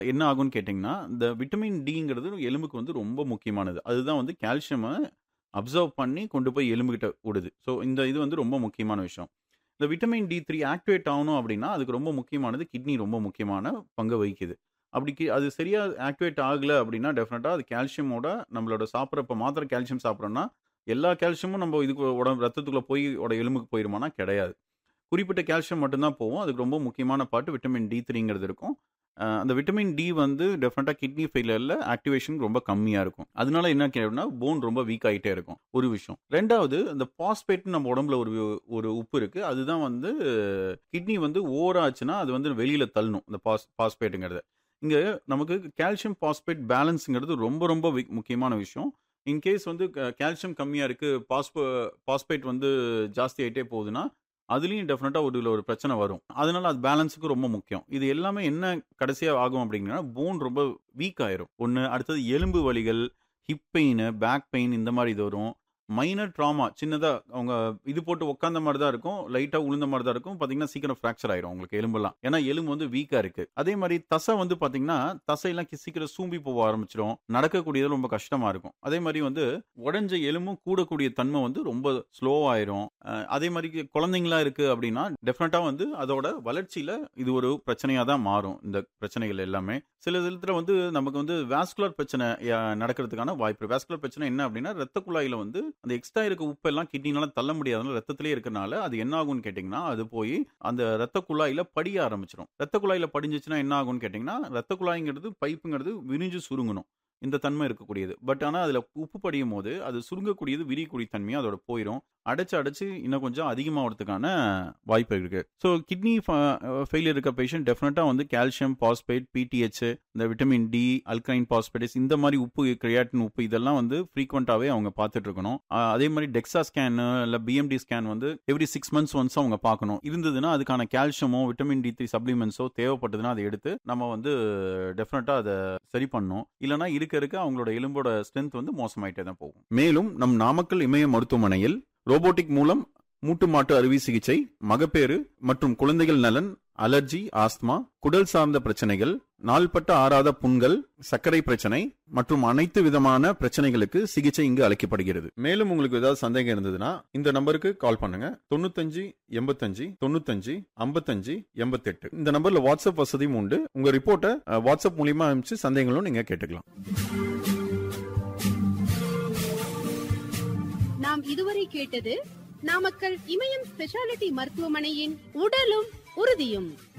என்ன ஆகும்னு கேட்டிங்கன்னா, இந்த விட்டமின் டிங்கிறது எலும்புக்கு வந்து ரொம்ப முக்கியமானது. அதுதான் வந்து கால்சியம அப்சர்வ் பண்ணி கொண்டு போய் எலும்புகிட்ட விடுது. ஸோ இந்த இது வந்து ரொம்ப முக்கியமான விஷயம். இந்த விட்டமின் டி3 ஆக்டிவேட் ஆவணும் அப்படின்னா, அதுக்கு ரொம்ப முக்கியமானது கிட்னி ரொம்ப முக்கியமான பங்கு வகிக்குது. அப்படி கி அது சரியா ஆக்டிவேட் ஆகல அப்படின்னா, டெஃபினட்டா அது கால்சியமோட நம்மளோட சாப்பிடுற இப்ப மாத்திரை கால்சியம் சாப்பிடுறோம்னா, எல்லா கால்சியமும் நம்ம இதுக்கு உடம்பு ரத்தத்துக்குள்ள போய் உட எலும்புக்கு போயிருமானா கிடையாது. குறிப்பிட்ட கால்சியம் மட்டும் தான் போகும். அதுக்கு ரொம்ப முக்கியமான பார்ட் விட்டமின் டி3ங்கிறது இருக்கும். அ அந்த விட்டமின் டி வந்து டெஃபினட்டா கிட்னி ஃபெயிலியர்ல ஆக்டிவேஷன் ரொம்ப கம்மியா இருக்கும். அதனால என்ன கேடுனா, போன் ரொம்ப வீக் ஆயிட்டே இருக்கும். ஒரு விஷயம். 2வது இந்த பாஸ்பேட்ன்னு நம்ம உடம்புல ஒரு ஒரு உப்பு இருக்கு. அதுதான் வந்து கிட்னி வந்து ஓவர் ஆச்சுன்னா, அது வந்து வெளியில தள்ளணும். இந்த பாஸ் பாஸ்பேட்ங்கிறத. இங்க நமக்கு கால்சியம் பாஸ்பேட் பேலன்ஸ்ங்கிறது ரொம்ப ரொம்ப வி முக்கியமான விஷயம். இன் கேஸ் வந்து க கால்சியம் கம்மியா இருக்கு, பாஸ்போ பாஸ்பேட் வந்து ஜாஸ்தி ஆயிட்டே போகுதுன்னா, அதுலயும் டெஃபினட்டா ஒரு இதுல ஒரு பிரச்சனை வரும். அதனால அது பேலன்ஸுக்கு ரொம்ப முக்கியம். இது எல்லாமே என்ன கடைசியா ஆகும் அப்படின்னா, போன் ரொம்ப வீக் ஆயிரும். ஒண்ணு அடுத்தது எலும்பு வலிகள், ஹிப் பெயின், பேக் பெயின் இந்த மாரி இது வரும். மைனர் ட்ராமா சின்னதா அவங்க இது போட்டு உட்கார்ந்த மாரி தான் இருக்கும். லைட்டா உழுந்த மாரி தான் இருக்கும். பார்த்தீங்கன்னா, சீக்கிரம் ஃப்ராக்சர் ஆயிரும் உங்களுக்கு எலும்பெல்லாம். ஏன்னா எலும்பு வந்து வீக்கா இருக்கு. அதே மாரி தசை வந்து பார்த்தீங்கன்னா, தசையெல்லாம் கி சீக்கிரம் சூம்பி போக ஆரம்பிச்சுரும். நடக்கக்கூடியது ரொம்ப கஷ்டமா இருக்கும். அதே மாரி வந்து உடைஞ்ச எலும்பும் கூடக்கூடிய தன்மை வந்து ரொம்ப ஸ்லோவாயிரும். அ அதே மாரி குழந்தைங்களா இருக்கு அப்படின்னா, டெஃபினட்டா வந்து அதோட வளர்ச்சியில இது ஒரு பிரச்சனையா தான் மாறும். இந்த பிரச்சனைகள் எல்லாமே. சில இதுல வந்து நமக்கு வந்து வாஸ்குலர் பிரச்சனை ய நடக்கிறதுக்கான வாய்ப்பு இருக்கு. வாஸ்குலர் பிரச்சனை என்ன அப்படின்னா, ரத்த குழாயில வந்து அந்த எக்ஸ்ட்ரா இருக்க உப்பெல்லாம் கிட்னினால தள்ள முடியாதனால ரத்தத்திலேயே இருக்கனால, அது என்ன ஆகும்னு கேட்டீங்கன்னா, அது போய் அந்த ரத்த குழாயில படிய ஆரம்பிச்சுரும். ரத்த குழாயில படிஞ்சுச்சுன்னா என்ன ஆகும்னு கேட்டீங்கன்னா, ரத்த குழாய்ங்கிறது பைப்புங்கிறது விரிஞ்சு சுருங்கணும். இந்த தன்மை இருக்கக்கூடியது. பட் ஆனா அதுல உப்பு படியும்போது, அது சுருங்கக்கூடியது விரியக்கூடிய தன்மையா அதோட போயிரும். அடைச்சு அடைச்சு இன்னும் கொஞ்சம் அதிகமாவறதுக்கான வாய்ப்பு இருக்கு. ஸோ கிட்னி ஃப ஃபெயிலியர் இருக்க பேஷண்ட் டெஃபினட்டா வந்து கால்சியம், பாஸ்பேட், பிடிஎச், இந்த விட்டமின் டி, அல்கைன் பாஸ்பேட்டஸ் இந்த மாரி உப்பு, கிரியாட்டின் உப்பு இதெல்லாம் வந்து ஃப்ரீக்வென்ட்டாவே அவங்க பார்த்துட்டு இருக்கணும். அ அதே மாரி டெக்ஸா ஸ்கேனு இல்ல பிஎம்டி ஸ்கேன் வந்து எவ்ரி 6 மந்த்ஸ் ஒன்ஸ் அவங்க பார்க்கணும். இருந்ததுன்னா அதுக்கான கால்சியமோ, விட்டமின் டி3 சப்ளிமெண்ட்ஸோ தேவைப்பட்டதுன்னா அத எடுத்து நம்ம வந்து டெஃபினட்டா அத சரி பண்ணணும். இல்லன்னா இருக்க இருக்க அவங்களோட எலும்போட ஸ்ட்ரென்த் வந்து மோசமாயிட்டே தான் போகும். மேலும் நம் நாமக்கல் இமய மருத்துவமனையில் ரோபோட்டிக் மூலம் மூட்டு மாட்டு அறுவை சிகிச்சை, மகப்பேறு மற்றும் குழந்தைகள் நலன், அலர்ஜி, ஆஸ்துமா, குடல் சார்ந்த பிரச்சனைகள், நாள்பட்ட ஆறாத புண்கள், சர்க்கரை பிரச்சனை மற்றும் அனைத்து விதமான பிரச்சனைகளுக்கு சிகிச்சை இங்கு அளிக்கப்படுகிறது. மேலும் உங்களுக்கு ஏதாவது சந்தேகம் இருந்ததுன்னா இந்த நம்பருக்கு கால் பண்ணுங்க. 95 85 95 55 88 இந்த நம்பர்ல வாட்ஸ்அப் வசதியும் உண்டு. உங்க ரிப்போர்ட்ட அ வாட்ஸ்அப் மூலியமா அனுப்பிச்சு சந்தேகங்களும் நீங்க கேட்டுக்கலாம். நாம் இதுவரை கேட்டது நாமக்கல் இமயம் ஸ்பெஷாலிட்டி மருத்துவமனையின் உடலும் உறுதியும்